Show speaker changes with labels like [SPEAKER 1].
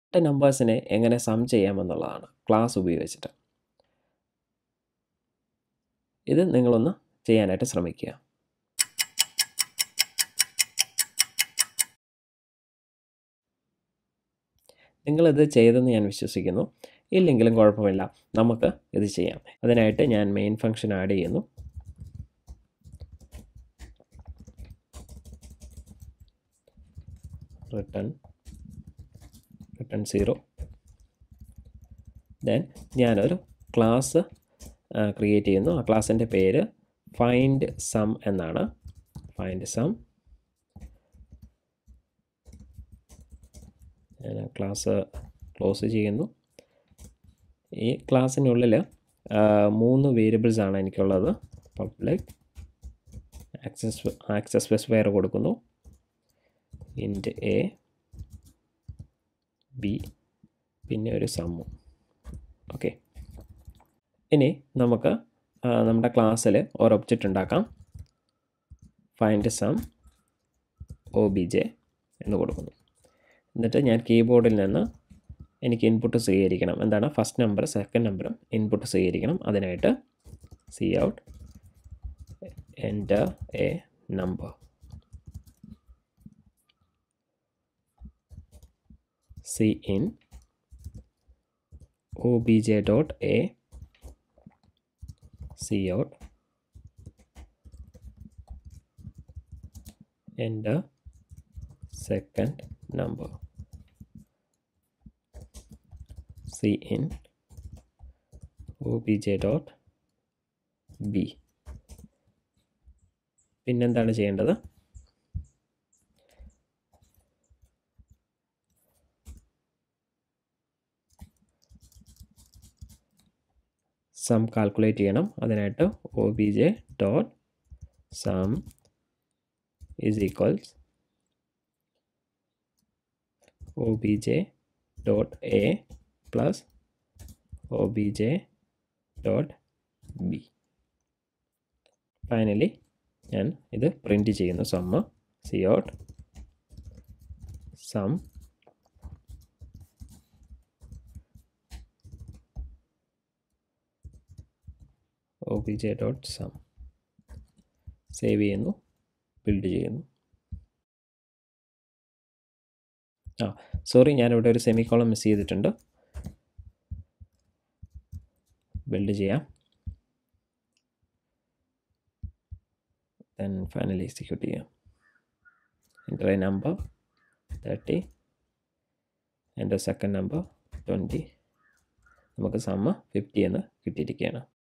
[SPEAKER 1] നമ്പേഴ്സിനെ എങ്ങനെ some ചെയ്യാമെന്നുള്ളതാണ് class ഉപയോഗിച്ചിട്ട് ഇത് നിങ്ങളൊന്ന് ചെയ്യാനായിട്ട് ശ്രമിക്കുക നിങ്ങളിത് ചെയ്തെന്ന് ഞാൻ വിശ്വസിക്കുന്നു ഇല്ലെങ്കിലും കുഴപ്പമില്ല നമുക്ക് ഇത് ചെയ്യാം അതിനായിട്ട് ഞാൻ മെയിൻ ഫംഗ്ഷൻ ആഡ് ചെയ്യുന്നു റിട്ടേൺ റിട്ടേൺ സീറോ ദെൻ ഞാനൊരു ക്ലാസ് ക്രിയേറ്റ് ചെയ്യുന്നു ആ ക്ലാസ്സിൻ്റെ പേര് ഫൈൻഡ് സം എന്നാണ് ഫൈൻഡ് സം ഞാൻ ക്ലാസ് ക്ലോസ് ചെയ്യുന്നു ഈ ക്ലാസ്സിനുള്ളിൽ മൂന്ന് വേരിയബിൾസ് ആണ് എനിക്കുള്ളത് പബ്ലിക് ആക്സസ് ആക്സസ് സ്പെസിഫയർ കൊടുക്കുന്നു ഇൻറ്റ് എ ബി പിന്നെ ഒരു സമ്മും ഓക്കെ ഇനി നമുക്ക് നമ്മുടെ ക്ലാസ്സിൽ ഒരു ഒബ്ജക്റ്റ് ഉണ്ടാക്കാം find sum O B J എന്ന് കൊടുക്കുന്നു എന്നിട്ട് ഞാൻ കീബോർഡിൽ നിന്ന് എനിക്ക് ഇൻപുട്ട് സ്വീകരിക്കണം എന്താണ് ഫസ്റ്റ് നമ്പർ സെക്കൻഡ് നമ്പറും ഇൻപുട്ട് സ്വീകരിക്കണം അതിനായിട്ട് C out enter A number C in O B J dot A C out enter second number C in O B J dot B പിന്നെന്താണ് ചെയ്യേണ്ടത് സം കാൽക്കുലേറ്റ് ചെയ്യണം അതിനായിട്ട് O B J dot sum is equals O B J dot A plus O B J dot B finally ഞാൻ ഇത് print ചെയ്യുന്നു sum C out sum O B J dot sum save ചെയ്യുന്നു build ചെയ്യുന്നു ആ sorry ഞാനിവിടെ ഒരു semicolon miss ചെയ്തിട്ടുണ്ട് build ചെയ്യാം ദെൻ ഫൈനലി എക്സിക്യൂട്ട് ചെയ്യാം എൻ്റർ എ നമ്പർ തേർട്ടി എൻ്റെ സെക്കൻഡ് നമ്പർ ട്വൻറ്റി നമുക്ക് സമ്മ ഫിഫ്റ്റി എന്ന് കിട്ടിയിരിക്കുകയാണ്